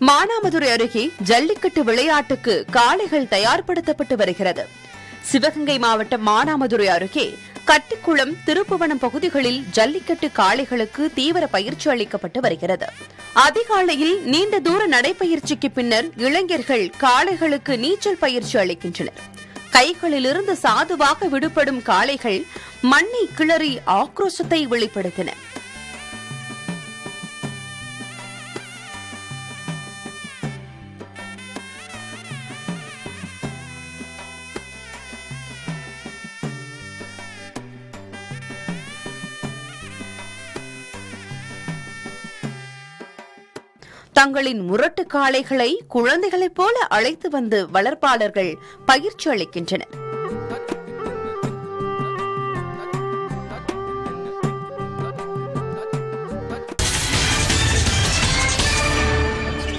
மானாமதுரை அருகே ஜல்லிக்கட்டு விளையாட்டுக்கு காளைகள் தயார்படுத்தப்பட்டு வருகிறது சிவகங்கை மாவட்டம் மானாமதுரை அருகே கட்டிக்குளம் திருப்புவனம் பகுதிகளில் ஜல்லிக்கட்டு காளைகளுக்கு தீவிர பயிற்சி அளிக்கப்பட்டு வருகிறது அதிகாலையில் நீண்ட தூர நடைப்பயிற்சிக்கு பின்னர் இளைஞர்கள் காளைகளுக்கு நீச்சல் பயிற்சி அளிக்கின்றனர் கைகளிலிருந்து சாதுவாக விடுபடும் காளைகள் மண்ணை கிளறி ஆக்ரோஷத்தை வெளிப்படுத்தின தங்களின் முரட்டு காளைகளை குழந்தைகளைப் போல அழைத்து வந்து வளர்ப்பாளர்கள் பயிற்சி அளிக்கின்றனர்